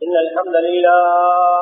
إن الحمد لله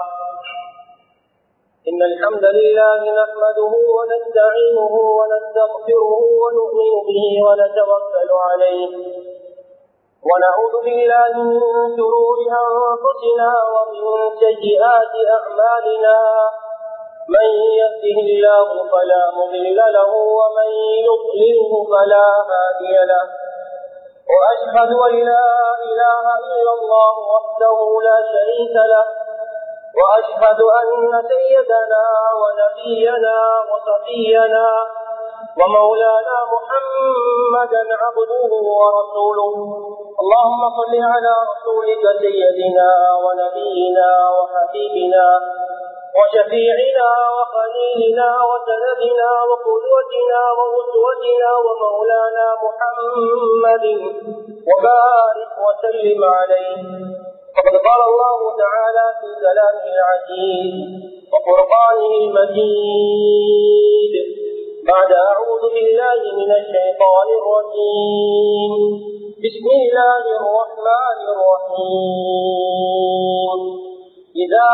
إن الحمد لله نحمده ونستعينه ونستغفره ونؤمن به ونتوكل عليه ونعوذ بالله من شرور أنفسنا ومن سيئات أعمالنا من يهده الله فلا مضل له ومن يضلله فلا هادي له وأشهد أن لا إله إلا الله وحده لا شريك له وأشهد أن سيدنا ونبينا وصفينا ومولانا محمدا عبده ورسوله اللهم صل على رسولك سيدنا ونبينا وحبيبنا وشفيعنا وخليلنا وسندنا وقدوتنا وأسوتنا ومولانا محمد وبارك وسلم عليه فقد قال الله تعالى في كلامه العزيز وقرآنه المجيد بعد أعوذ بالله من الشيطان الرجيم بسم الله الرحمن الرحيم إذا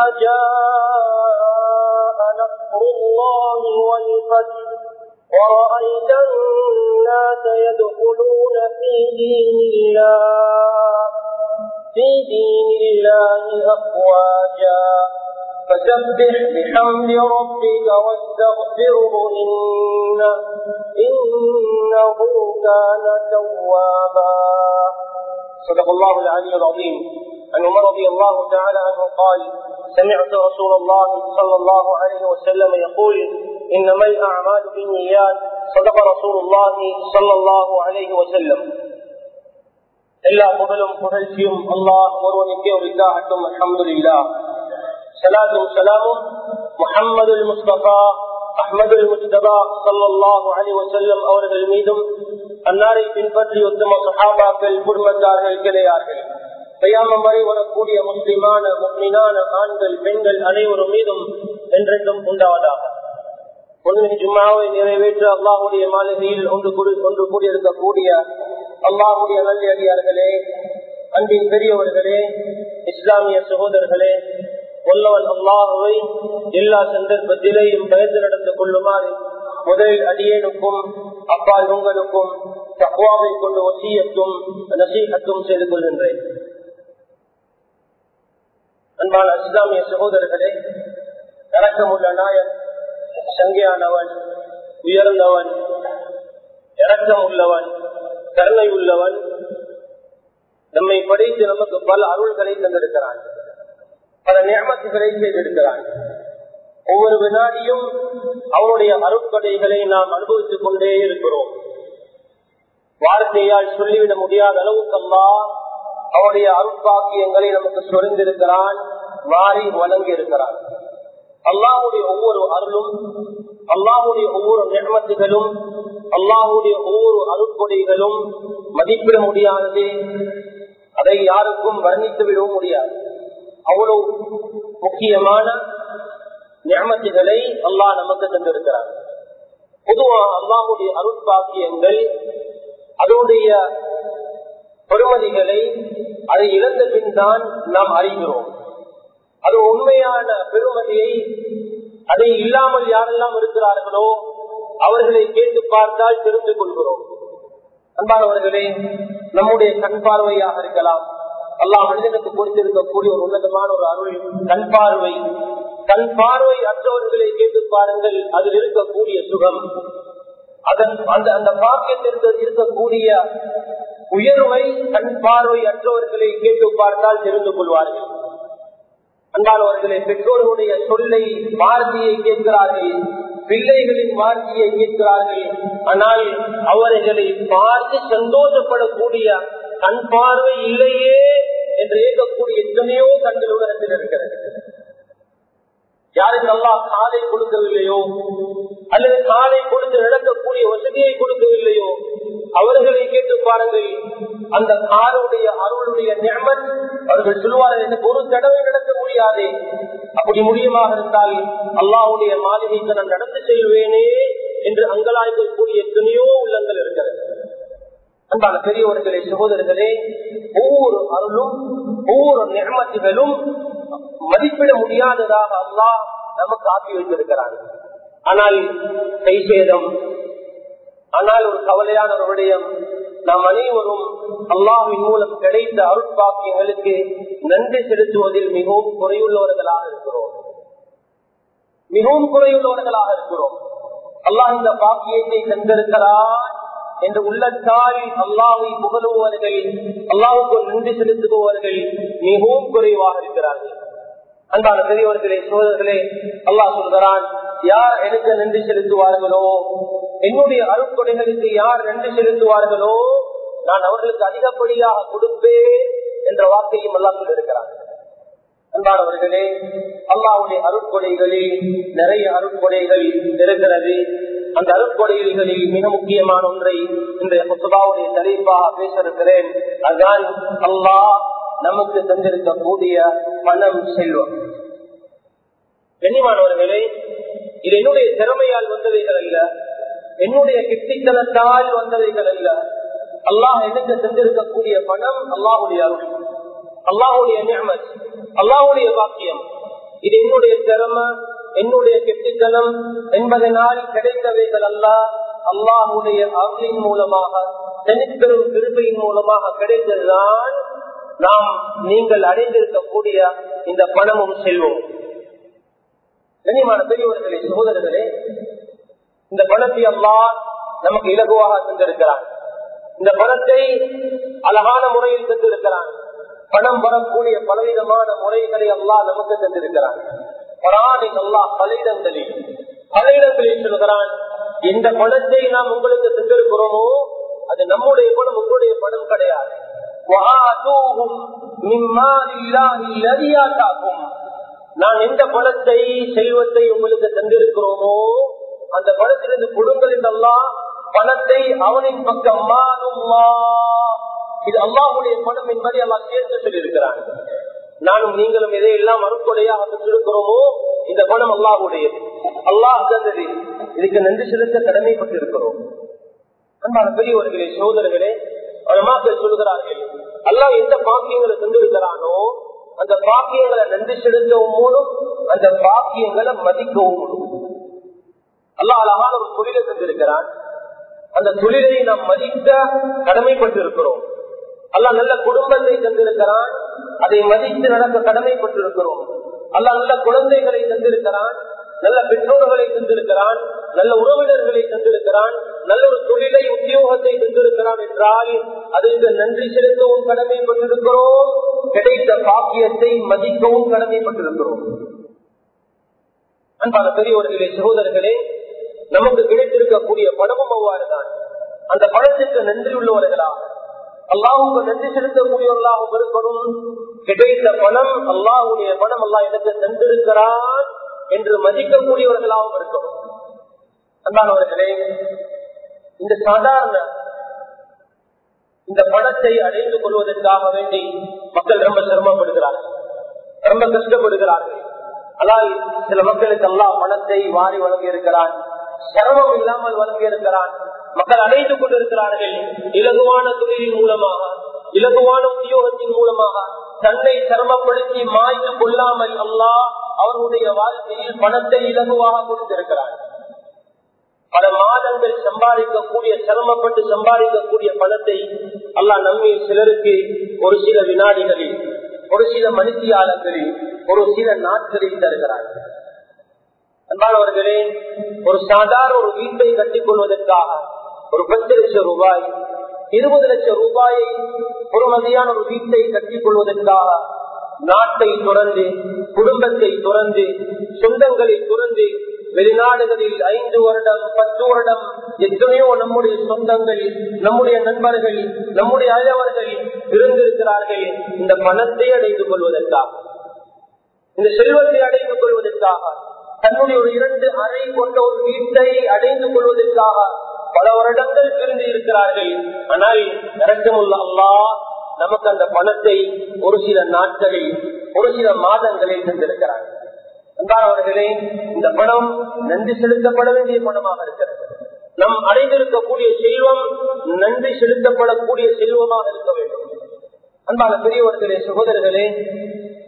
جاء نصر الله والفتح ورأيت الناس يدخلون في دين الله في دين الله أفواجا فسبح بحمد ربك واستغفره إنه, إنه كان توابا صدق الله العلي العظيم عن عمر رضي الله تعالى عنه قال سمعت رسول الله صلى الله عليه وسلم يقول إنما الأعمال بالنيات صدق رسول الله صلى الله عليه وسلم எல்லா புகழும் புகழ்ச்சியும் அல்லாஹ் ஒருவனுக்கே உரித்தாகட்டும் அஹமதுல்லா சலாத்தும் சலாமும் முஹம்மது முஸ்தபா அஹமது முஸ்தபா சல்லாஹு அலி வசல்லம் அவர்கள் மீதும் அன்னாரை பின்பற்றி உத்தம சஹாபாக்கள் குடும்பத்தார்கள் கிடையார்கள் கையாமம் வரை வரக்கூடிய முஸ்லிமான முஸ்லிமான ஆண்கள் பெண்கள் அனைவரும் மீதும் என்றென்றும் உண்டாவதாக ஒன்றின் ஜும்மாவை நிறைவேற்ற அல்லாஹுடைய மாளிகையில் ஒன்று ஒன்று கூடியிருக்கக்கூடிய அல்லாஹுடைய நல்லடியார்களே அன்பின் பெரியவர்களே இஸ்லாமிய சகோதரர்களே வல்லவன் அல்லாஹுவை எல்லா சந்தர்ப்பத்திலேயும் பயந்து நடந்து கொள்ளுமாறு முதலில் அடியேனுக்கும் அப்பால் உங்களுக்கும் தக்குவாவை கொண்டு ஒசியத்தும் நசீகத்தும் செய்து கொள்கின்றேன் அன்பான இஸ்லாமிய சகோதரர்களே இறக்கமுள்ள நாயன் சங்கியானவன் உயர்ந்தவன் இறக்கம் உள்ளவன் கருணை உள்ளவன் நம்மை படைத்து நமக்கு பல அருள்களை தந்திருக்கிறான் பல நியமத்துகளை செய்திருக்கிறான் ஒவ்வொரு வினாடியும் அவனுடைய அருட்கொடைகளை நாம் அனுபவித்துக் கொண்டே இருக்கிறோம் வார்த்தையால் சொல்லிவிட முடியாத அளவுக்கல்லா அவனுடைய அருட்பாக்கியங்களை நமக்கு சொரிந்திருக்கிறான் மாறி வழங்கி இருக்கிறான் அல்லாஹுடைய ஒவ்வொரு அருளும் அல்லாஹுடைய ஒவ்வொரு நியமத்துகளும் அல்லாஹுடைய ஒவ்வொரு அருட்கொடைகளும் மதிப்பிட முடியாதது அதை யாருக்கும் வர்ணித்து விடவும் முடியாது அவ்வளவு முக்கியமான நியமத்துகளை அல்லாஹ் நமக்கு தந்திருக்கிறார் பொதுவா அல்லாஹுடைய அருட்பாக்கியங்கள் அதனுடைய பெருமதிகளை அதை இழந்த பின் தான் நாம் அறிகிறோம் அது உண்மையான பெருமதியை அதை இல்லாமல் யாரெல்லாம் இருக்கிறார்களோ அவர்களை கேட்டு பார்த்தால் தெரிந்து கொள்கிறோம் அன்பானவர்களே நம்முடைய கண் பார்வையாக இருக்கலாம் அல்லாஹ் மனிதனுக்கு கொடுத்திருக்கக்கூடிய ஒரு உன்னதமான ஒரு அருள் கண் பார்வை கண் பார்வை அற்றவர்களை கேட்டு பாருங்கள் அதில் இருக்கக்கூடிய சுகம் அதன் அந்த அந்த பாக்கியத்திற்கு இருக்கக்கூடிய உயர்வை கண் பார்வை அற்றவர்களை கேட்டு பார்த்தால் தெரிந்து கொள்வார்கள் அன்பானவர்களே பெற்றோர்களுடைய சொல்லை வார்த்தையை கேட்கிறார்கள் பிள்ளைகளின் வார்த்தையை கேட்கிறார்கள் ஆனால் அவர்களை பார்த்து சந்தோஷப்படக்கூடிய கண் பார்வை இல்லையே என்று ஏற்கக்கூடிய எத்தனையோ கண்கள் உலகத்தில் இருக்கிறது யாருக்கு அல்லா காலை கொடுக்கவில்லையோ அல்லது காலை கொடுத்து நடக்கக்கூடிய வசதியை கொடுக்கவில்லையோ அவர்களை கேட்டு பாருங்கள் அந்த காருடைய அருளுடைய நியமன் அவர்கள் சொல்வார்கள் எனக்கு ஒரு தடவை நடக்க முடியாது அப்படி முடியுமாக இருந்தால் அல்லாவுடைய மாளிகைக்கு நான் நடந்து செல்வேனே என்று அங்கலாய்க்கக்கூடிய எத்தனையோ உள்ளங்கள் இருக்கிறது அன்பான பெரியவர்களே சகோதரர்களே ஒவ்வொரு அருளும் ஒவ்வொரு நியமத்துகளும் மதிப்பிட முடியாததாக அல்லாஹ் நமக்கு ஆக்கி வைத்திருக்கிறான் ஆனால் கை சேதம் ஆனால் ஒரு கவலையான ஒரு விடயம் நாம் அனைவரும் அல்லாஹின் மூலம் கிடைத்த அருட்பாக்கியங்களுக்கு நன்றி செலுத்துவதில் மிகவும் குறையுள்ளவர்களாக இருக்கிறோம் மிகவும் குறையுள்ளவர்களாக இருக்கிறோம் அல்லாஹ் இந்த பாக்கியத்தை தந்திருக்கிறார் என்று உள்ளத்தால் அல்லாவை புகழுபவர்கள் அல்லாவுக்கு நன்றி செலுத்துபவர்கள் மிகவும் குறைவாக இருக்கிறார்கள் அன்பான பெரியவர்களே சோதர்களே அல்லாஹ் சொல்கிறான் யார் எனக்கு நன்றி செலுத்துவார்களோ என்னுடைய அருட்கொடைகளுக்கு யார் நன்றி செலுத்துவார்களோ நான் அவர்களுக்கு அதிகப்படியாக கொடுப்பேன் என்ற வார்த்தையும் அல்லாஹ் சொல்லியிருக்கிறார் அன்பானவர்களே அல்லாவுடைய அருட்கொடைகளில் நிறைய அருட்கொடைகள் இருக்கிறது அந்த அருட்கொடைகளில் மிக முக்கியமான ஒன்றை இந்த புத்தகாவுடைய தலைப்பாக பேசிருக்கிறேன் அதுதான் அல்லாஹ் நமக்கு தந்திருக்கக்கூடிய பணம் செல்வம் கண்ணியமானவர்களே இது என்னுடைய திறமையால் வந்தவைகள் அல்ல என்னுடைய கெட்டித்தனத்தால் வந்தவைகள் அல்ல அல்லாஹ் எனக்கு தந்திருக்கக்கூடிய பணம் அல்லாஹுடைய அருள் அல்லாஹுடைய நியமத் அல்லாஹுடைய வாக்கியம் இது என்னுடைய திறமை என்னுடைய கெட்டித்தனம் என்பதனால் கிடைத்தவைகள் அல்ல அல்லாஹுடைய அருளின் மூலமாக தனிப்பெரும் திருப்பையின் மூலமாக கிடைத்ததுதான் நாம் நீங்கள் அடைந்திருக்கக்கூடிய இந்த பணமும் செல்வோம் கண்ணியமான பெரியவர்களே சகோதரர்களே இந்த பணத்தை அல்லா நமக்கு இலகுவாக தந்திருக்கிறான் இந்த பணத்தை அழகான முறையில் தந்திருக்கிறான் பணம் வரக்கூடிய பலவிதமான முறைகளை அல்லா நமக்கு தந்திருக்கிறான் பரானில் அல்லா பல இடங்களில் பல இடங்களில் சொல்கிறான் இந்த பணத்தை நாம் உங்களுக்கு தந்திருக்கிறோமோ அது நம்முடைய பணம் உங்களுடைய பணம் கிடையாது நான் எந்த பணத்தை செல்வத்தை உங்களுக்கு தந்திருக்கிறோமோ அந்த பணத்திலிருந்து கொடுங்கள் என்றெல்லாம் பணத்தை அவனின் பக்கம் இது அல்லாஹுடைய பணம் என்பதை எல்லாம் சேர்த்து சொல்லியிருக்கிறான் நானும் நீங்களும் எதையெல்லாம் அறுப்படையாக பெற்றிருக்கிறோமோ இந்த பணம் அல்லாஹுடையது அல்லாஹ் தந்தது இதுக்கு நன்றி செலுத்த கடமைப்பட்டிருக்கிறோம் அன்பான பெரியவர்களே சோதரர்களே மக்கள் சொல்கிறார்கள் அல்லாஹ் எந்த பாக்கியங்களை தந்திருக்கிறானோ அந்த பாக்கியங்களை நன்றி செலுத்தவும் மூலம் அந்த பாக்கியங்களை மதிக்கவும் மூலம் அல்லாஹ் அழகான ஒரு தொழிலை தந்திருக்கிறான் அந்த தொழிலை நாம் மதிக்க கடமைப்பட்டிருக்கிறோம் அல்லாஹ் நல்ல குடும்பத்தை தந்திருக்கிறான் அதை மதித்து நடக்க கடமைப்பட்டிருக்கிறோம் அல்லாஹ் நல்ல குழந்தைகளை தந்திருக்கிறான் நல்ல பெற்றோர்களை தந்திருக்கிறான் நல்ல உறவினர்களை தந்திருக்கிறான் நல்ல ஒரு தொழிலை உத்தியோகத்தை தந்திருக்கிறான் என்றால் அதற்கு நன்றி செலுத்தவும் கடமைப்பட்டிருக்கிறோம் கிடைத்த பாக்கியத்தை மதிக்கவும் கடமைப்பட்டிருக்கிறோம் அன்பான பெரியவர்களே சகோதரர்களே நமக்கு கிடைத்திருக்கக்கூடிய பணமும் அவ்வாறுதான் அந்த பணத்திற்கு நன்றி உள்ளவர்களாக அல்லாஹுக்கு நன்றி செலுத்தக்கூடியவர்களாகவும் இருக்கணும் கிடைத்த பணம் அல்லாஹுடைய பணம் அல்லாஹ் எனக்கு தந்திருக்கிறான் என்று மதிக்கக்கூடியவர்களாகவும் இருக்கணும் அன்பானவர்களே இந்த சாதாரண இந்த பணத்தை அடைந்து கொள்வதற்காக வேண்டி மக்கள் ரொம்ப சிரமப்படுகிறார்கள் ரொம்ப கஷ்டப்படுகிறார்கள் ஆனால் சில மக்களுக்கு எல்லாம் பணத்தை வாரி வழங்கி இருக்கிறான் சிரமம் இல்லாமல் வழங்கி இருக்கிறான் மக்கள் அடைந்து கொண்டிருக்கிறார்கள் இலகுவான தொழிலின் மூலமாக இலகுவான உத்தியோகத்தின் மூலமாக தன்னை சிரமப்படுத்தி மாய்ந்து கொள்ளாமல் அல்லாஹ் அவர்களுடைய வாழ்க்கையில் பணத்தை இலகுவாக கொடுத்திருக்கிறார் பல மாதங்கள் சம்பாதிக்கக்கூடிய சிரமப்பட்டு சம்பாதிக்கக்கூடிய பணத்தை அல்லாஹ் நம்மை சிலருக்கு ஒரு சில வினாடிகளில் ஒரு சில மனுஷியாளர்களில் ஒரு சில நாட்களில் தருகிறார் அன்பானவர்களே ஒரு சாதாரண ஒரு வீட்டை கட்டிக் கொள்வதற்காக ஒரு பத்து லட்சம் ரூபாய் இருபது லட்சம் ரூபாயை ஒரு மதியான ஒரு வீட்டை கட்டிக் கொள்வதற்காக நாட்டை துறந்து குடும்பத்தை துறந்து சொந்தங்களை துறந்து வெளிநாடுகளில் ஐந்து வருடம் பத்து வருடம் எத்தனையோ நம்முடைய சொந்தங்கள் நம்முடைய நண்பர்கள் நம்முடைய அயலவர்கள் இருந்திருக்கிறார்கள் இந்த பணத்தை அடைந்து கொள்வதற்காக இந்த செல்வத்தை அடைந்து கொள்வதற்காக தன்னுடைய ஒரு இரண்டு அறை கொண்ட ஒரு வீட்டை அடைந்து கொள்வதற்காக பல வருடங்கள் பிரிந்து இருக்கிறார்கள் ஆனால் இறக்கமுள்ள அல்லா நமக்கு அந்த பணத்தை ஒரு சில நாட்களில் ஒரு சில மாதங்களில் தந்திருக்கிறார் அன்பானவர்களே இந்த பணம் நன்றி செலுத்தப்பட வேண்டிய பணமாக இருக்கிறது நம் அடைந்திருக்கக்கூடிய செல்வம் நன்றி செலுத்தப்படக்கூடிய செல்வமாக இருக்க வேண்டும் அன்பான பெரியவர்களே சகோதரர்களே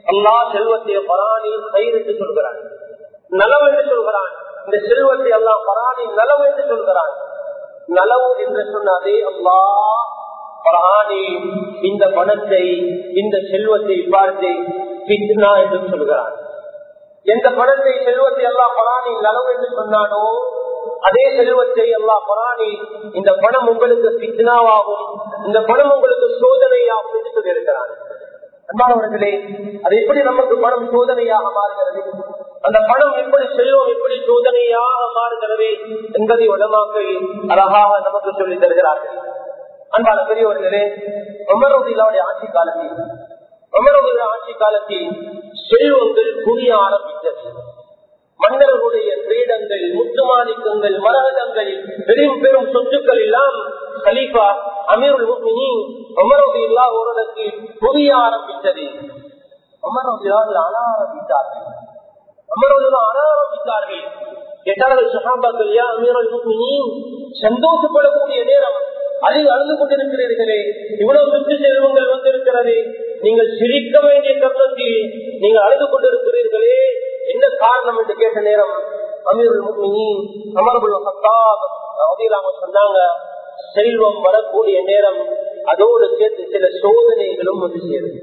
அல்லா செல்வத்தை பரானில் கயிறு என்று சொல்கிறான் நலவு என்று சொல்கிறான் இந்த செல்வத்தை அல்லா பரானின் நலவு என்று சொல்கிறான் நலவு என்று சொன்னதே அல்லா பரானி இந்த பணத்தை இந்த செல்வத்தை பார்த்து பித்னா என்று சொல்கிறான் எந்த பணத்தை செல்வத்தை எல்லாம் பராணி நலவு என்று சொன்னானோ அதே செல்வத்தை எல்லாம் பராணி இந்த பணம் உங்களுக்கு பித்னாவாகும் இந்த பணம் உங்களுக்கு சோதனையாகும் என்று சொல்லியிருக்கிறான் அன்பானவர்களே அது எப்படி நமக்கு பணம் சோதனையாக மாறுகிறது அந்த பணம் எப்படி செல்வம் எப்படி சோதனையாக மாறுகிறது என்பதை உடமாக்கள் அழகாக நமக்கு சொல்லி தருகிறார்கள் அன்பான பெரியவர்களே உமரோதிலாவுடைய ஆட்சி காலத்தில் உமரோதில ஆட்சி காலத்தில் செல்வங்கள் புரிய ஆரம்பித்தது மன்னர்களுடைய கிரீடங்கள் முத்துமாணிக்கங்கள் மரகதங்கள் பெரும் பெரும் சொத்துக்கள் எல்லாம் கலீஃபா அமீருல் முக்மினீன் உமரோதில்லா ஓரிடத்தில் புரிய ஆரம்பித்தது உமரோதிலாவில் அழ ஆரம்பித்தார்கள் அமரோதிலா அழ ஆரம்பித்தார்கள் கேட்டார்கள் சஹாபாக்கள் யா அமீருல் முக்மினீன் சந்தோஷப்படக்கூடிய நேரம் அதில் அழுது கொண்டிருக்கிறீர்களே இவ்வளவு சொத்து செல்வங்கள் வந்திருக்கிறது நீங்கள் சிரிக்க வேண்டிய தருணத்தில் நீங்கள் அழுது கொண்டிருக்கிறீர்களே என்ன காரணம் என்று கேட்ட நேரம் அமீர் அமர்புல் ஹத்தாப் சொன்னாங்க செல்வம் வரக்கூடிய நேரம் அதோடு சேர்த்து சில சோதனைகளும் வந்து சேருது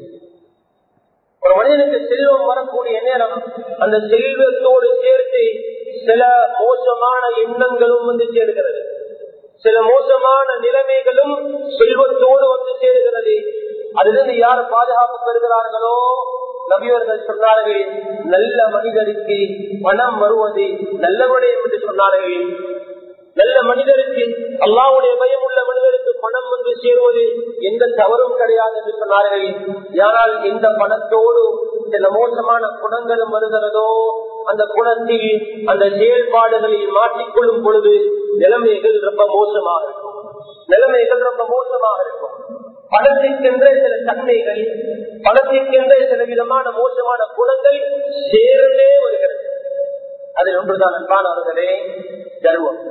ஒரு மனிதனுக்கு செல்வம் வரக்கூடிய நேரம் அந்த செல்வத்தோடு சேர்த்து சில மோசமான எண்ணங்களும் வந்து சேருகிறது சில மோசமான நிலைமைகளும் செல்வத்தோடு வந்து சேருகிறது அதிலிருந்து யார் பாதுகாப்பு பெறுகிறார்களோ நபியவர்கள் சொன்னார்கள் நல்ல மனிதருக்கு பணம் வருவது நல்ல விடயம் என்று சொன்னார்கள் நல்ல மனிதருக்கு அல்லாவுடைய பயம் உள்ள மனிதருக்கு பணம் வந்து சேருவது எந்த தவறும் கிடையாது என்று சொன்னார்கள் யாரால் எந்த பணத்தோடு சில மோசமான குணங்களும் வருகிறதோ அந்த குணத்தில் அந்த செயல்பாடுகளில் மாற்றிக்கொள்ளும் பொழுது நிலைமைகள் ரொம்ப மோசமாக இருக்கும் நிலைமைகள் ரொம்ப மோசமாக இருக்கும் பணத்திற்கென்ற சில தன்மைகள் பணத்திற்கென்ற சில விதமான மோசமான குணங்கள் சேர்ந்தே வருகிறது அதில் ஒன்றுதான் அன்பானவர்களே கர்வம்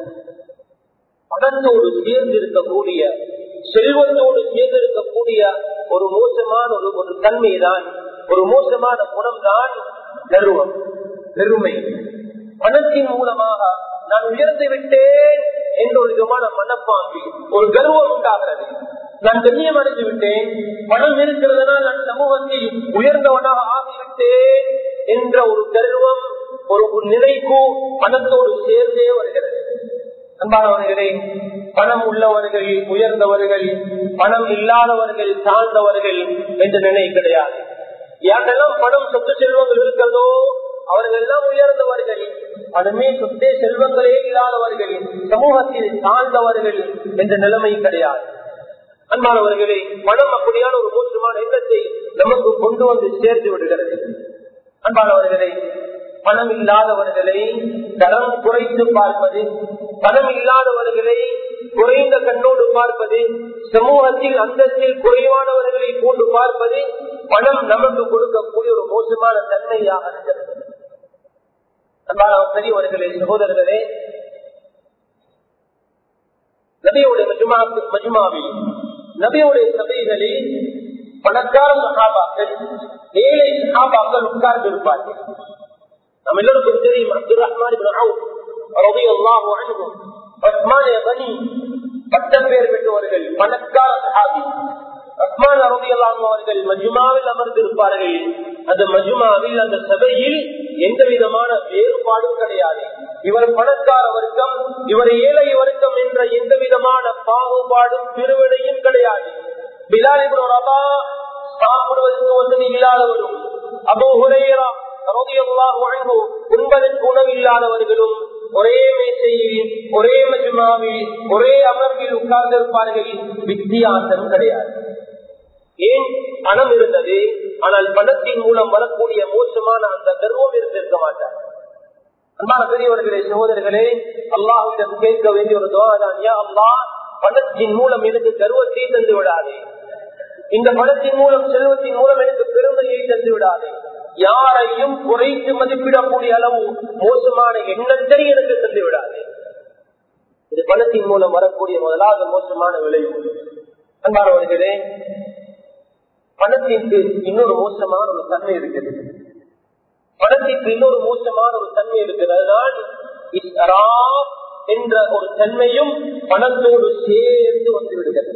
பணத்தோடு சேர்ந்து இருக்கக்கூடிய செல்வத்தோடு சேர்ந்து இருக்கக்கூடிய ஒரு மோசமான ஒரு ஒரு தன்மை தான் ஒரு மோசமான குணம் தான் கர்வம் பெருமை பணத்தின் மூலமாக நான் உயர்ந்து விட்டேன் என்ற ஒரு விதமான மனப்பாம்பு ஒரு கர்வம் உண்டாகிறது நான் கண்ணியம் அடைந்து விட்டேன் பணம் இருக்கிறதுனால் நான் சமூகத்தில் உயர்ந்தவனாக ஆகிவிட்டேன் என்ற ஒரு கர்வம் ஒரு நினைப்பு பணத்தோடு சேர்ந்தே வருகிறது அன்பானவர்களே பணம் உள்ளவர்கள் உயர்ந்தவர்கள் பணம் இல்லாதவர்கள் தாழ்ந்தவர்கள் என்ற நினை கிடையாது யாரெல்லாம் பணம் சொத்து செல்வங்கள் இருக்கிறதோ அவர்கள் எல்லாம் உயர்ந்தவர்கள் பணமே சொத்தே செல்வங்களே இல்லாதவர்கள் சமூகத்தில் தாழ்ந்தவர்கள் என்ற நிலைமை கிடையாது அன்பானவர்களே பணம் அப்படியான ஒரு மோசமான எண்ணத்தை நமக்கு கொண்டு வந்து சேர்த்து விடுகிறது அன்பானவர்களே பணம் இல்லாதவர்களை தரம் குறைத்து பார்ப்பது பணம் இல்லாதவர்களை குறைந்த கண்ணோடு பார்ப்பது சமூகத்தில் அந்தஸ்தில் குறைவானவர்களை கொண்டு பார்ப்பது பணம் நமக்கு கொடுக்கக்கூடிய ஒரு மோசமான தன்மையாக இருக்கிறது அன்பான பெரியவர்களே சகோதரர்களே நபியுடைய மஜுமாவில் நபியுடைய சபைகளில் பணக்கார சகாபாக்கள் ஏழை சகாபாக்கள் உட்கார்ந்து இருப்பார்கள் நம்ம எல்லோருக்கும் தெரியும் அப்துல் ரஹ்மான் பட்டம் பேர் பெற்றவர்கள் பணக்கார சகாபி ரஹ்மான் அவர்கள் மஜுமாவில் அமர்ந்திருப்பார்கள் அந்த மஜுமாவில் அந்த சபையில் எந்த விதமான வேறுபாடும் கிடையாது இவர் பணக்கார வர்க்கம் இவர் ஏழை வர்க்கம் என்ற எந்த விதமான பாகுபாடும் திருவிடையும் கிடையாது பிலாலிபுரம் ரபா சாப்பிடுவதற்கு வசதி இல்லாதவரும் அபோ ஹுரேரா உண்பதற்கு உணவு இல்லாதவர்களும் ஒரே மேசையில் ஒரே மஜுமாவில் ஒரே அமர்வில் உட்கார்ந்திருப்பார்கள் வித்தியாசம் கிடையாது ஏன் பணம் இருந்தது ஆனால் பணத்தின் மூலம் வரக்கூடிய மோசமான அந்த கர்வம் இருந்திருக்க மாட்டார் அன்பான பெரியவர்களே சகோதரர்களே அல்லாஹிடம் கேட்க வேண்டிய ஒரு துவாதான் யா அல்லா பணத்தின் மூலம் எனக்கு கர்வத்தை தந்து விடாதே இந்த பணத்தின் மூலம் செல்வத்தின் மூலம் எனக்கு பெருமையை தந்து விடாதே யாரையும் குறைத்து மதிப்பிடக்கூடிய அளவு மோசமான எண்ணத்தை எனக்கு தந்து விடாது இது பணத்தின் மூலம் வரக்கூடிய முதலாவது மோசமான விளைவு அன்பானவர்களே பணத்திற்கு இன்னொரு மோசமான ஒரு தன்மை இருக்குது பணத்திற்கு இன்னொரு மோசமான ஒரு தன்மை இருக்குது அதுதான் இஸ்ராப் என்ற ஒரு தன்மையும் பணத்தோடு சேர்ந்து வந்து விடுகிறது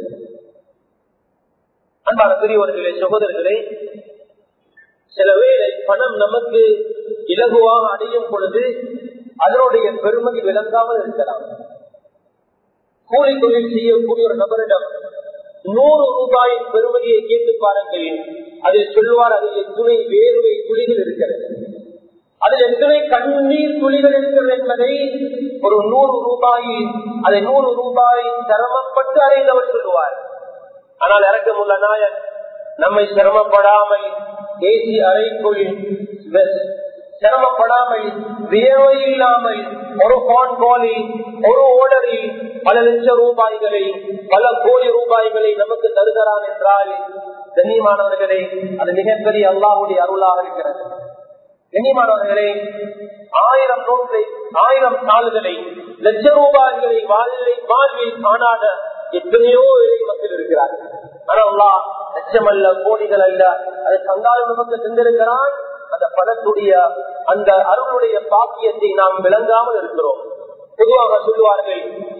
அன்பான பெரியவர்களே சகோதரர்களே சில வேளை பணம் நமக்கு இலகுவாக அடையும் பொழுது அதனுடைய பெருமதி விளங்காமல் இருக்கலாம் கூலி தொழில் செய்யக்கூடிய ஒரு நபரிடம் நூறு ரூபாயின் பெருமதியை கேட்டு பாருங்கள் அதில் சொல்லுவார் அதில் எத்துணை வேர்வை துளிகள் இருக்கிறது அதில் எத்தனை கண்ணீர் துளிகள் இருக்கிறது என்பதை ஒரு நூறு ரூபாயில் அதை நூறு ரூபாய் சிரமப்பட்டு அறிந்தவர் சொல்லுவார் ஆனால் இறக்கமுள்ள நாயன் நம்மை சிரமப்படாமல் ஏசி அறைக்குள் சிரமப்படாமல் வியர்வை இல்லாமல் ஒரு போன் காலில் ஒரு ஓடரில் பல லட்சம் ரூபாய்களை பல கோடி ரூபாய்களை நமக்கு தருகிறான் என்றால் கண்ணியமானவர்களே அது மிகப்பெரிய அல்லாஹுடைய அருளாக இருக்கிறது கண்ணியமானவர்களே ஆயிரம் நோட்டை ஆயிரம் தாள்களை லட்ச ரூபாய்களை வாழ்வில் வாழ்வில் காணாத எத்தனையோ ஏழை மக்கள் இருக்கிறார்கள் ஆனா லட்சம் அல்ல கோடிகள் அல்ல அது தந்தாலும் நமக்கு சென்றிருக்கிறான் அந்த பணத்துடைய அந்த அருளுடைய பாக்கியத்தை நாம் விளங்காமல் இருக்கிறோம் பொதுவாக சொல்லுவார்கள்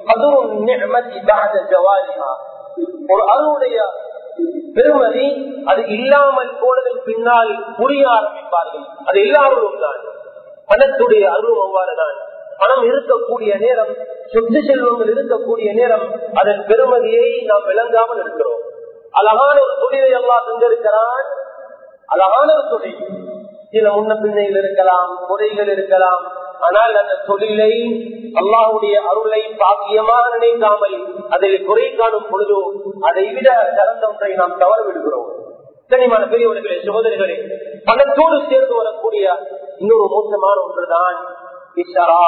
ஒரு அருளுடைய பெருமதி அது இல்லாமல் போனதன் பின்னால் புரிய ஆரம்பிப்பார்கள் அது எல்லாரும் தான் பணத்துடைய அருள் அவ்வாறுதான் பணம் இருக்கக்கூடிய நேரம் சொத்து செல்வங்கள் இருக்கக்கூடிய நேரம் அதன் பெருமதியை நாம் விளங்காமல் இருக்கிறோம் அழகான ஒரு தொழிலை எல்லாம் தந்திருக்கிறான் அழகான ஒரு தொழில் சில முன்ன பின்னைகள் இருக்கலாம் முறைகள் இருக்கலாம் ஆனால் அந்த தொழிலை அல்லாஹுடைய அருளை பாக்கியமாக நினைக்காமல் அதில் குறை காணும் பொழுதோ அதை விட சிறந்த ஒன்றை நாம் தவறு விடுகிறோம் கனிமான பெரியவர்களே சகோதரிகளே பணத்தோடு சேர்ந்து வரக்கூடிய இன்னொரு மோசமான ஒன்றுதான் இஷரா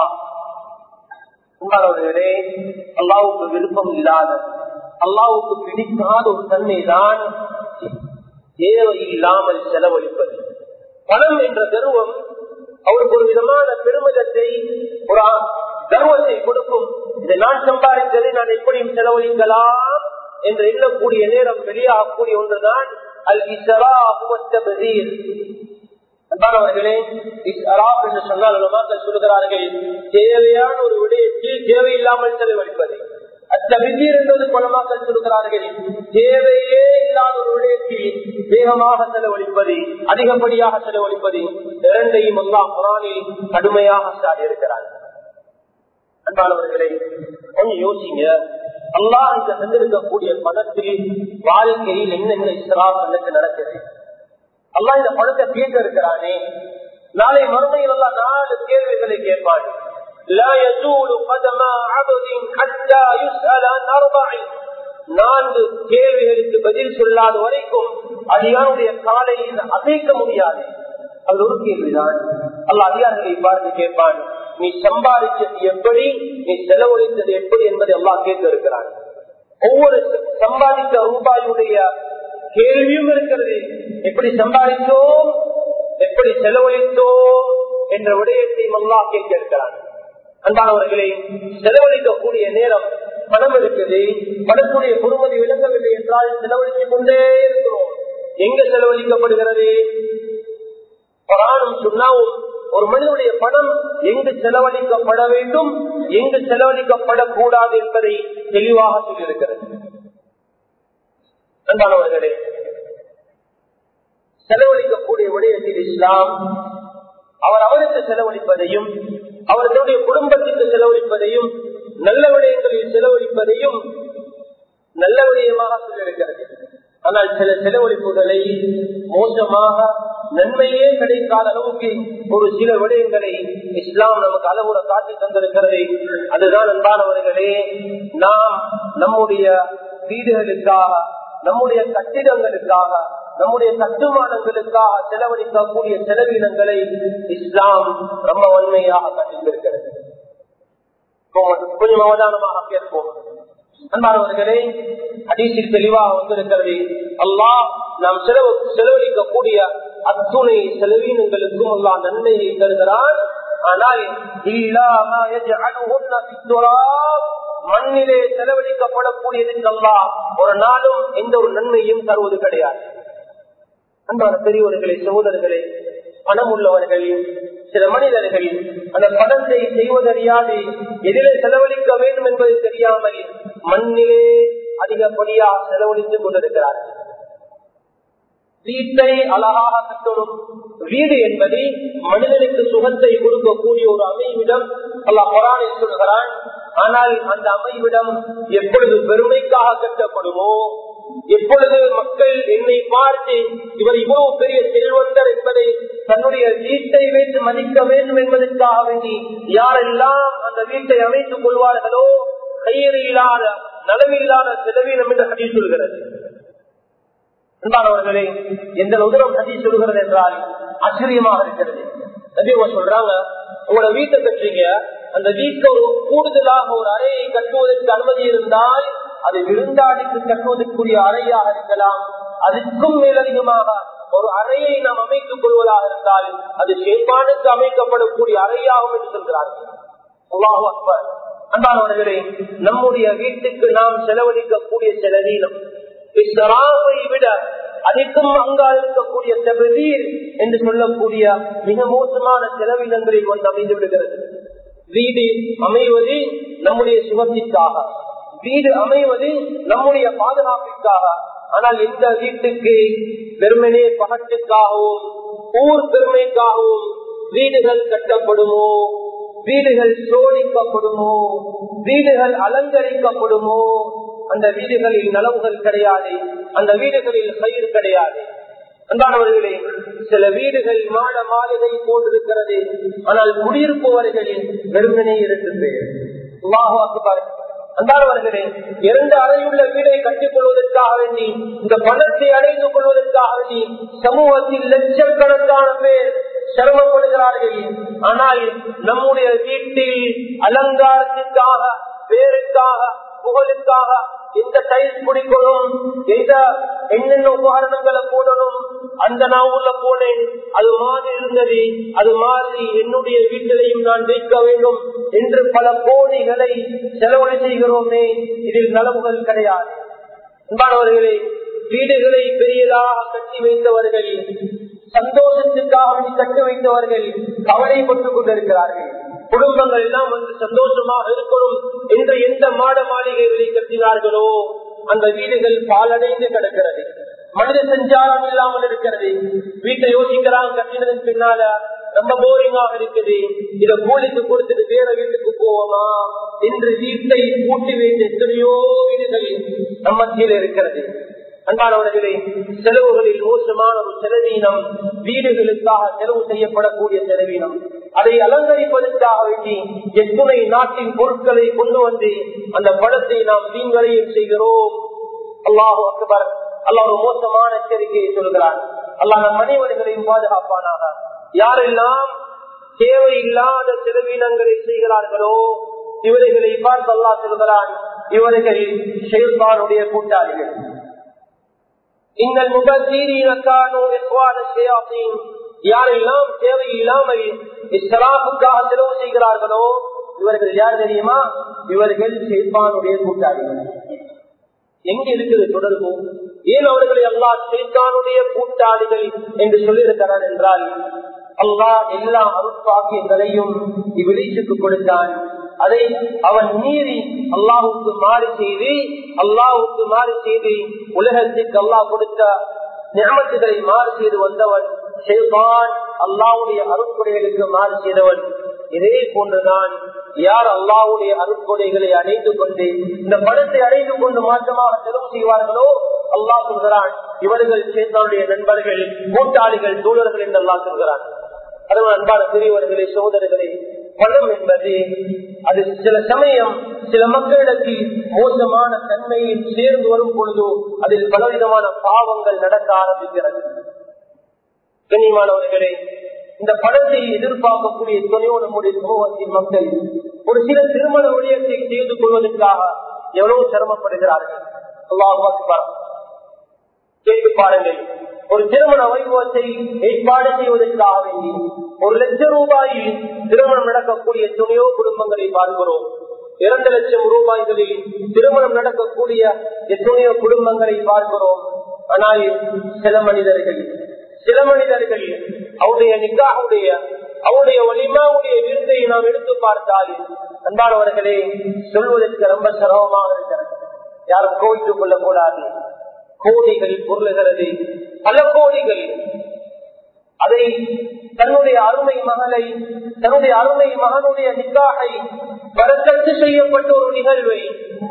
உங்களே அல்லாவுக்கு விருப்பம் இல்லாத அல்லாவுக்கு பிடிக்காத ஒரு தன்மை தான் தேவை இல்லாமல் செலவழிப்பது பணம் என்ற கர்வம் அவருக்கு ஒரு விதமான பெருமிதத்தை ஒரு கர்வத்தை கொடுக்கும் இதை நான் சம்பாதித்ததை நான் எப்படியும் செலவழிக்கலாம் என்று எண்ணக்கூடிய நேரம் வெளியாகக்கூடிய ஒன்றுதான் அல் இசரா பதில் அன்பானவர்களே இஸ்ராப் என்று சொன்னால் உலமாக்கள் சொல்லுகிறார்கள் தேவையான ஒரு விடயத்தில் தேவையில்லாமல் செலவழிப்பது அத்தவிதீர் என்பது குலமாக்கள் சொல்லுகிறார்கள் தேவையே இல்லாத ஒரு விடயத்தில் வேகமாக செலவழிப்பது அதிகப்படியாக செலவழிப்பது இரண்டையும் எல்லாம் குரானில் கடுமையாக சாடியிருக்கிறார் அன்பானவர்களே கொஞ்சம் யோசிங்க அல்லாஹ் இந்த தந்திருக்கக்கூடிய பணத்தில் வாழ்க்கையில் என்னென்ன இஸ்ராப் எனக்கு நடக்குது அல்லா இந்த பணத்தை கேட்க இருக்கிறானே நாளை மறுமையில் எல்லாம் நாலு கேள்விகளை கேட்பான் நான்கு கேள்விகளுக்கு பதில் சொல்லாத வரைக்கும் அதிகாருடைய காலையில் அசைக்க முடியாது அது ஒரு கேள்விதான் அல்ல அதிகாரிகளை பார்த்து கேட்பான் நீ சம்பாதிச்சது எப்படி நீ செலவழித்தது எப்படி என்பதை எல்லாம் கேட்க இருக்கிறான் ஒவ்வொரு சம்பாதித்த ரூபாயுடைய கேள்வியும் இருக்கிறது எப்படி சம்பாதித்தோம் எப்படி செலவழித்தோம் என்ற விடயத்தை அல்லா கேட்க இருக்கிறான் அன்பானவர்களை செலவழிக்கக்கூடிய நேரம் பணம் இருக்குது பணத்துடைய பொறுமதி விளங்கவில்லை என்றால் செலவழித்துக் கொண்டே இருக்கிறோம் எங்க செலவழிக்கப்படுகிறது பராணம் சொன்னாவும் ஒரு மனிதனுடைய பணம் எங்கு செலவழிக்கப்பட வேண்டும் எங்கு செலவழிக்கப்படக்கூடாது என்பதை தெளிவாக சொல்லியிருக்கிறது அன்பானவர்களே செலவழிக்கக்கூடிய விடயத்தில் இஸ்லாம் அவர் அவருக்கு செலவழிப்பதையும் அவர் தன்னுடைய குடும்பத்திற்கு செலவழிப்பதையும் நல்ல விடயங்களில் செலவழிப்பதையும் நல்ல விடயமாக சொல்லியிருக்கிறது ஆனால் சில செலவழிப்புகளை மோசமாக நன்மையே கிடைக்காத அளவுக்கு ஒரு சில விடயங்களை இஸ்லாம் நமக்கு அளவுற காட்டி தந்திருக்கிறது அதுதான் அன்பானவர்களே நாம் நம்முடைய வீடுகளுக்காக நம்முடைய கட்டிடங்களுக்காக நம்முடைய கட்டுமானங்களுக்காக செலவழிக்கக்கூடிய செலவினங்களை இஸ்லாம் ரொம்ப வன்மையாக கண்டித்திருக்கிறது கொஞ்சம் அவதானமாக கேட்போம் அன்பானவர்களே அதீசில் தெளிவாக வந்திருக்கிறது அல்லாஹ் நாம் செலவு செலவழிக்கக்கூடிய அத்துணை செலவீனங்களுக்கும் அல்லா நன்மையை தருகிறான் ஆனால் மண்ணிலே செலவழிக்கப்படக்கூடியதுக்கல்லா ஒரு நாளும் எந்த ஒரு நன்மையும் தருவது கிடையாது அன்பான பெரியவர்களே சகோதரர்களே பணம் உள்ளவர்கள் சில மனிதர்கள் அந்த பணத்தை செய்வதறியாது எதிலே செலவழிக்க வேண்டும் என்பது தெரியாமல் மண்ணிலே அதிகப்படியாக செலவழித்துக் கொண்டிருக்கிறார்கள் வீட்டை அழகாக கட்டணும் வீடு என்பது மனிதனுக்கு சுகத்தை கொடுக்கக்கூடிய ஒரு அமைவிடம் அல்லாஹ் குரானில் சொல்கிறான் ஆனால் அந்த அமைவிடம் எப்பொழுது பெருமைக்காக கட்டப்படுமோ எப்பொழுது மக்கள் என்னை பார்த்து இவர் இவ்வளவு பெரிய செல்வந்தர் என்பதை தன்னுடைய வீட்டை வைத்து மதிக்க வேண்டும் என்பதற்காக வேண்டி யாரெல்லாம் அந்த வீட்டை அமைத்துக் கொள்வார்களோ கையறு இல்லாத நலவில்லாத செலவீனம் என்று ஹதீஸ் சொல்கிறது அன்பானவர்களே எந்த உதரம் ஹதி சொல்கிறது என்றால் ஆச்சரியமாக இருக்கிறது நபிவா சொல்றாங்க உங்களோட வீட்டை கட்டுறீங்க அந்த வீட்டுல ஒரு கூடுதலாக ஒரு அறையை கட்டுவதற்கு அனுமதி இருந்தால் அது விருந்தாளிக்கு கட்டுவதற்குரிய அறையாக இருக்கலாம் அதுக்கும் மேலதிகமாக ஒரு அறையை நாம் அமைத்துக் கொள்வதாக இருந்தால் அது சேப்பானுக்கு அமைக்கப்படக்கூடிய அறையாகும் என்று சொல்கிறார்கள் அல்லாஹு அக்பர் அன்பானவர்களே நம்முடைய வீட்டுக்கு நாம் செலவழிக்கக்கூடிய செலவீனம் இஸ்ராவை விட அதிகம் அங்கா இருக்கக்கூடிய தபதீர் என்று சொல்லக்கூடிய மிக மோசமான செலவினங்களை கொண்டு அமைந்து விடுகிறது வீடு அமைவது நம்முடைய சுகத்திற்காக வீடு அமைவது நம்முடைய பாதுகாப்பிற்காக ஆனால் இந்த வீட்டுக்கு பெருமனே பகட்டுக்காகவும் ஊர் பெருமைக்காகவும் வீடுகள் கட்டப்படுமோ வீடுகள் சோழிக்கப்படுமோ வீடுகள் அலங்கரிக்கப்படுமோ அந்த வீடுகளில் நலவுகள் கிடையாது அந்த வீடுகளில் கயிறு கிடையாது அன்பானவர்களே சில வீடுகள் மாட மாளிகை போன்றிருக்கிறது ஆனால் குடியிருப்பவர்கள் வெறுமனே இரண்டு பேர் அன்பானவர்களே இரண்டு அறையுள்ள வீடை கட்டிக் கொள்வதற்காக வேண்டி இந்த பணத்தை அடைந்து கொள்வதற்காக வேண்டி சமூகத்தில் லட்சக்கணக்கான பேர் சிரமப்படுகிறார்கள் ஆனால் நம்முடைய வீட்டில் அலங்காரத்திற்காக பேருக்காக புகழுக்காக எந்த டைல்ஸ் பிடிக்கணும் எந்த என்னென்ன உபகரணங்களை போடணும் அந்த நான் உள்ள போனேன் அது மாறி இருந்தது அது மாறி என்னுடைய வீட்டிலையும் நான் வைக்க வேண்டும் என்று பல கோடிகளை செலவழி செய்கிறோமே இதில் நலவுகள் கிடையாது அன்பானவர்களே வீடுகளை பெரியதாக கட்டி வைத்தவர்கள் சந்தோஷத்துக்காக கட்டி வைத்தவர்கள் கவலைப்பட்டுக் கொண்டிருக்கிறார்கள் குடும்பங்கள் எல்லாம் வந்து சந்தோஷமாக இருக்கணும் என்று எந்த மாட மாளிகைகளை கட்டினார்களோ அந்த வீடுகள் பாலடைந்து கிடக்கிறது மனித சஞ்சாரம் இல்லாமல் இருக்கிறது வீட்டை யோசிக்கிறாங்க கட்டினதன் பின்னால ரொம்ப போரிங்காக இருக்குது இத கூலிக்கு கொடுத்துட்டு வேற வீட்டுக்கு போவோமா என்று வீட்டை பூட்டி வைத்த எத்தனையோ வீடுகள் நம்ம கீழே இருக்கிறது அன்பானவர்களே செலவுகளில் மோசமான ஒரு செலவீனம் வீடுகளுக்காக செலவு செய்யப்படக்கூடிய செலவீனம் அதை அலங்கரிப்பதற்காக வேண்டி எத்துணை நாட்டின் பொருட்களை கொண்டு வந்து அந்த படத்தை நாம் தீங்களையும் செய்கிறோம் அல்லாஹு அக்பர் அல்லாஹ் ஒரு மோசமான எச்சரிக்கையை சொல்கிறார் அல்லாஹ் நம் அனைவர்களையும் பாதுகாப்பானாக யாரெல்லாம் தேவையில்லாத செலவீனங்களை செய்கிறார்களோ இவர்களை பார்த்து அல்லா சொல்கிறான் இவர்கள் செயல்பாடுடைய கூட்டாளிகள் யாரெல்லாம் தேவையில்லாமல் இஸ்லாமுக்காக செலவு செய்கிறார்களோ இவர்கள் யார் தெரியுமா இவர்கள் ஷெய்பானுடைய கூட்டாளிகள் எங்க இருக்குது தொடர்பு ஏன் அவர்களை அல்லா ஷெய்தானுடைய கூட்டாளிகள் என்று சொல்லியிருக்கிறார் என்றால் அல்லாஹ் எல்லா அருட்பாக்கியங்களையும் இவ்விழிச்சுக்கு கொடுத்தான் அதை அவன் மீறி அல்லாஹுக்கு மாறி செய்து அல்லாஹுக்கு மாறி செய்து உலகத்திற்கு அல்லாஹ் கொடுத்த ஞாபகத்துகளை மாறு செய்து வந்தவன் செய்வான் அல்லாவுடைய அருட்கொடைகளுக்கு மாறு செய்தவன் இதே போன்றுதான் யார் அல்லாவுடைய அருட்கொடைகளை அடைந்து கொண்டு இந்த பணத்தை அடைந்து கொண்டு மாற்றமாக செலவு செய்வார்களோ அல்லாஹ் சொல்கிறான் இவர்கள் சேர்ந்தவருடைய நண்பர்கள் கூட்டாளிகள் தோழர்கள் என்று அல்லாஹ் சொல்கிறான் அதனால் அன்பான பெரியவர்களே சோதரர்களே பணம் என்பது அது சில சமயம் சில மக்களிடத்தில் மோசமான தன்மையில் சேர்ந்து வரும் பொழுதோ அதில் பலவிதமான பாவங்கள் நடக்க ஆரம்பிக்கிறது கண்ணியமானவர்களே இந்த படத்தை எதிர்பார்க்கக்கூடிய துணையோ நம்முடைய சமூகத்தின் மக்கள் ஒரு சில திருமண விடயத்தை செய்து கொள்வதற்காக எவ்வளவு சிரமப்படுகிறார்கள் கேட்டு பாருங்கள் ஒரு திருமண வைபவத்தை ஏற்பாடு செய்வதற்காக வேண்டி ஒரு லட்சம் ரூபாயில் திருமணம் நடக்கக்கூடிய துணையோ குடும்பங்களை பார்க்கிறோம் இரண்டு லட்சம் ரூபாய்களில் திருமணம் நடக்கக்கூடிய எத்தனையோ குடும்பங்களை பார்க்கிறோம் ஆனால் சில மனிதர்கள் சில மனிதர்கள் அவருடைய நிக்காவுடைய அவருடைய வலிமாவுடைய விருந்தை நாம் எடுத்து பார்த்தால் அன்பானவர்களே சொல்வதற்கு ரொம்ப சிரமமாக இருக்கிறது யாரும் கோவித்துக் கொள்ளக் கூடாது கோடிகள் பொருளுகிறது பல கோடிகள் அதை தன்னுடைய அருமை மகளை தன்னுடைய அருமை மகனுடைய நிக்காகை வரக்கத்து செய்யப்பட்ட ஒரு நிகழ்வை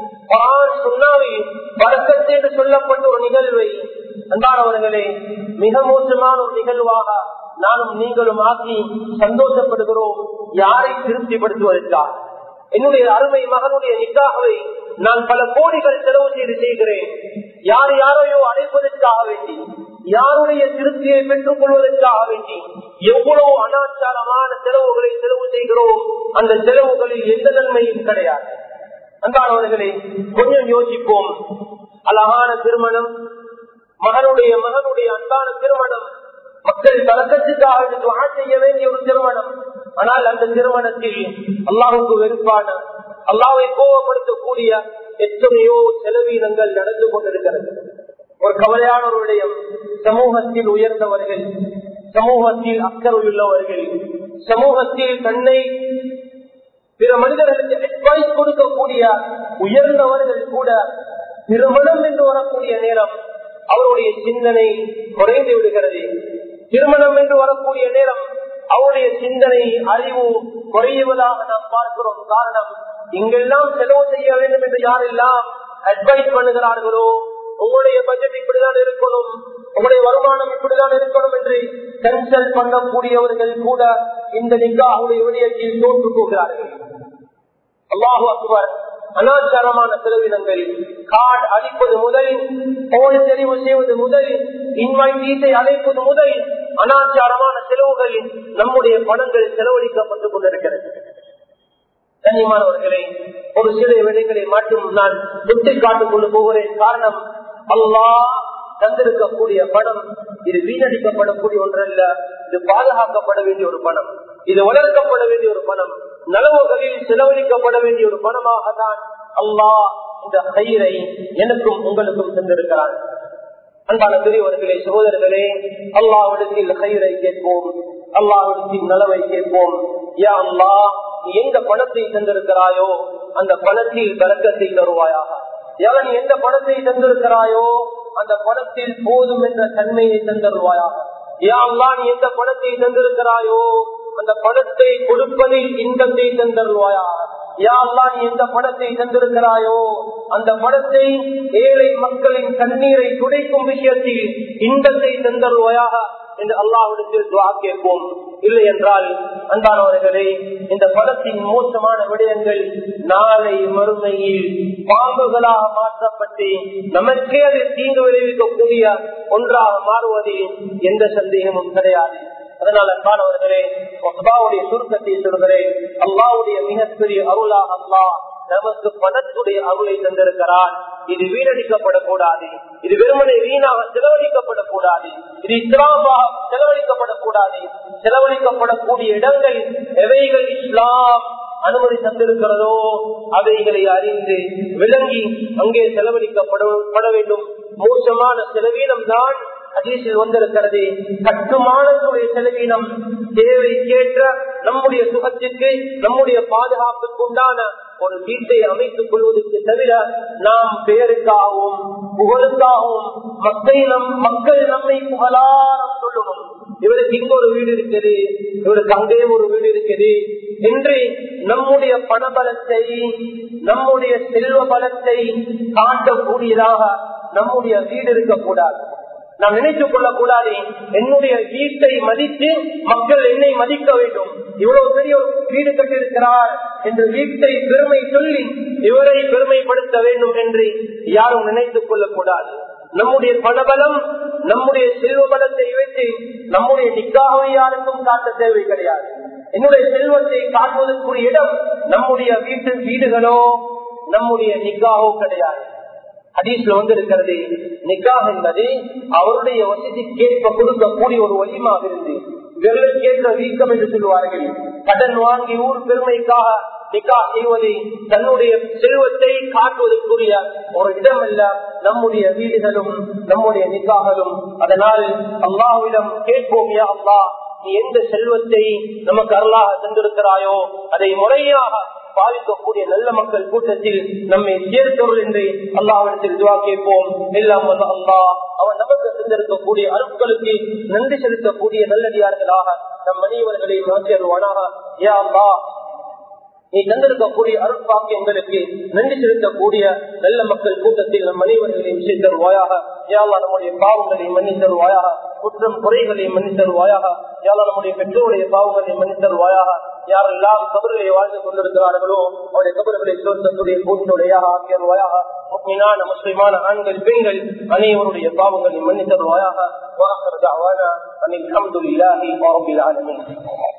சுண்ணாவில் வரக்கத்து என்று சொல்லப்பட்ட ஒரு நிகழ்வை அன்பானவர்களே மிக மோசமான ஒரு நிகழ்வாக நானும் நீங்களும் ஆக்கி சந்தோஷப்படுகிறோம் யாரை திருப்திப்படுத்துவதற்காக என்னுடைய அருமை மகனுடைய நிக்காகவை நான் பல கோடிகள் செலவு செய்து செய்கிறேன் யார் யாரையோ அடைப்பதற்காக வேண்டி யாருடைய திருப்தியை பெற்றுக் கொள்வதற்காக வேண்டி எவ்வளவு அனாச்சாரமான செலவுகளை செலவு செய்கிறோம் அந்த செலவுகளில் எந்த நன்மையும் கிடையாது அன்பானவர்களே கொஞ்சம் யோசிப்போம் அழகான திருமணம் மகனுடைய மகனுடைய அன்பான திருமணம் மக்கள் பழக்கத்துக்காக செய்ய வேண்டிய ஒரு திருமணம் ஆனால் அந்த திருமணத்தில் அல்லாஹுக்கு வெறுப்பான அல்லாவை கோபப்படுத்தக்கூடிய எத்தனையோ செலவீனங்கள் நடந்து கொண்டிருக்கிறது ஒரு கவலையான ஒரு விடயம் சமூகத்தில் உயர்ந்தவர்கள் சமூகத்தில் அக்கறையுள்ளவர்கள் சமூகத்தில் தன்னை பிற மனிதர்களுக்கு அட்வைஸ் கொடுக்கக்கூடிய உயர்ந்தவர்கள் கூட திருமணம் என்று வரக்கூடிய நேரம் அவருடைய சிந்தனை குறைந்து விடுகிறது திருமணம் என்று வரக்கூடிய நேரம் அவருடைய சிந்தனை அறிவு குறையுவதாக நாம் பார்க்கிறோம் காரணம் இங்கெல்லாம் செலவு செய்ய வேண்டும் என்று யாரெல்லாம் அட்வைஸ் பண்ணுகிறார்களோ உங்களுடைய பட்ஜெட் இப்படிதான் இருக்கணும் உங்களுடைய வருமானம் இப்படிதான் இருக்கணும் என்று கன்சல்ட் பண்ணக்கூடியவர்கள் கூட இந்த நிக்காவுடைய விடயத்தில் தோற்று போகிறார்கள் அல்லாஹு அக்பர் அனாச்சாரமான செலவினங்கள் கார்டு அடிப்பது முதல் போன் தெரிவு செய்வது முதல் இன்வைட்டீஸை அழைப்பது முதல் அனாச்சாரமான செலவுகள் நம்முடைய பணங்கள் செலவழிக்கப்பட்டுக் கொண்டிருக்கிறது கண்ணியமானவர்களே ஒரு சில விடைகளை மட்டும் நான் சுட்டி காட்டிக் கொண்டு போகிறேன் காரணம் அல்லாஹ் தந்திருக்கக்கூடிய பணம் இது வீணடிக்கப்படக்கூடிய ஒன்றல்ல இது பாதுகாக்கப்பட வேண்டிய ஒரு பணம் இது வளர்க்கப்பட வேண்டிய ஒரு பணம் நலவுகளில் செலவழிக்கப்பட வேண்டிய ஒரு பணமாக தான் அல்லாஹ் இந்த கயிறை எனக்கும் உங்களுக்கும் தந்திருக்கிறான் அன்பான பெரியவர்களே சகோதரர்களே அல்லாவிடத்தில் கயிறை கேட்போம் அல்லாவிடத்தில் நலவை கேட்போம் யா அல்லா நீ எந்த பணத்தை தந்திருக்கிறாயோ அந்த பணத்தில் கலக்கத்தை தருவாயாக யார் நீ எந்த பணத்தை தந்திருக்கிறாயோ அந்த பணத்தில் போதும் என்ற தன்மையை தந்தருவாயாக யா அல்லா நீ எந்த பணத்தை தந்திருக்கிறாயோ அந்த பணத்தை கொடுப்பதில் இன்பத்தை தந்தருவாயாக யா அல்லா நீ எந்த பணத்தை தந்திருக்கிறாயோ அந்த பணத்தை ஏழை மக்களின் கண்ணீரை துடைக்கும் விஷயத்தில் இன்பத்தை தந்தருவாயாக என்று அல்லாவிடத்தில் துவா கேட்போம் இல்லை என்றால் அன்பானவர்களே இந்த பணத்தின் மோசமான விடயங்கள் நாளை மறுமையில் பாம்புகளாக மாற்றப்பட்டு நமக்கே அது தீங்கு விளைவிக்கக்கூடிய ஒன்றாக மாறுவதில் எந்த சந்தேகமும் கிடையாது அதனால காணவர்களே அல்லாவுடைய சுருக்கத்தை சொல்கிறேன் அல்லாவுடைய மிகப்பெரிய அருளாக அல்லா நமக்கு பணத்துடைய அருளை தந்திருக்கிறார் இது வீணடிக்கப்படக்கூடாது இது வெறுமனை வீணாக செலவழிக்கப்படக்கூடாது இது இஸ்லாமாக செலவழிக்கப்படக்கூடாது செலவழிக்கப்படக்கூடிய இடங்கள் எவைகள் இஸ்லாம் அனுமதி தந்திருக்கிறதோ அவைகளை அறிந்து விளங்கி அங்கே செலவழிக்கப்பட வேண்டும் மோசமான செலவீனம் தான் அதிசயில் வந்திருக்கிறது கட்டுமானத்துடைய செலவீனம் தேவைக்கேற்ற நம்முடைய சுகத்திற்கு நம்முடைய பாதுகாப்புக்கு உண்டான ஒரு வீட்டை அமைத்துக் கொள்வதற்கு தவிர நாம் பெயருக்காகவும் புகழுக்காகவும் மக்கள் நம் மக்கள் நம்மை புகழாரம் சொல்லணும் இவருக்கு இங்க ஒரு வீடு இருக்குது இவருக்கு அங்கே ஒரு வீடு இருக்குது என்று நம்முடைய பணபலத்தை நம்முடைய செல்வ பலத்தை காட்டக்கூடியதாக நம்முடைய வீடு இருக்கக்கூடாது நாம் நினைத்துக் கொள்ளக்கூடாது என்னுடைய வீட்டை மதித்து மக்கள் என்னை மதிக்க வேண்டும் இவ்வளவு பெரிய ஒரு வீடு கட்டிருக்கிறார் என்று வீட்டை பெருமை சொல்லி இவரை பெருமைப்படுத்த வேண்டும் என்று யாரும் நினைத்துக் கொள்ளக்கூடாது நம்முடைய பணபலம் நம்முடைய செல்வ பலத்தை வைத்து நம்முடைய நிக்காவை யாருக்கும் காட்ட தேவை கிடையாது என்னுடைய செல்வத்தை காட்டுவதற்குரிய இடம் நம்முடைய வீட்டு வீடுகளோ நம்முடைய நிக்காவோ கிடையாது ஹதீஸ்ல வந்து இருக்கிறது நிக்காக என்பது அவருடைய வசதிக்கேற்ப கொடுக்கக்கூடிய ஒரு வலிமாக இருந்து வெள்ளக்கேற்ற வீக்கம் என்று சொல்லுவார்கள் கடன் வாங்கி ஊர் பெருமைக்காக நிக்கா செய்வது தன்னுடைய செல்வத்தை காட்டுவதற்குரிய ஒரு இடம் அல்ல நம்முடைய வீடுகளும் நம்முடைய நிக்காகளும் அதனால் அல்லாஹ்விடம் கேட்போம் யா அல்லாஹ் நீ எந்த செல்வத்தை நமக்கு அருளாக தந்திருக்கிறாயோ அதை முறையாக பாதிக்கக்கூடிய நல்ல மக்கள் கூட்டத்தில் நம்மை சேர்த்தவர்கள் என்று அல்லாவிடத்தில் துவா கேட்போம் எல்லாம் வல்ல அல்லாஹ் அவன் நமக்கு தந்திருக்கக்கூடிய அருட்களுக்கு நன்றி செலுத்தக்கூடிய நல்லடியார்களாக நம் அனைவர்களை மாற்றியருவானாக யா அல்லாஹ் நீ தந்திருக்கக்கூடிய அருட்பாக்கு எங்களுக்கு நன்றி செலுத்தக்கூடிய நல்ல மக்கள் கூட்டத்தில் நம் அனைவர்களையும் சேர்த்தருவாயாக யாவா நம்முடைய பாவங்களை மன்னித்தருவாயாக குற்றம் குறைகளை மன்னித்தருவாயாக யாவா நம்முடைய பெற்றோருடைய பாவங்களை மன்னித்தருவாயாக யாரெல்லாம் கபர்களை வாழ்ந்து கொண்டிருக்கிறார்களோ அவருடைய கபர்களை சோர்த்தத்துடைய கூட்டுடையாக ஆக்கியருவாயாக முக்மினான முஸ்லிமான ஆண்கள் பெண்கள் அனைவருடைய பாவங்களை மன்னித்தருவாயாக வாசர் தாவானா அன்னைக்கு அஹமதுல்லாஹி ரபில் ஆலமீன்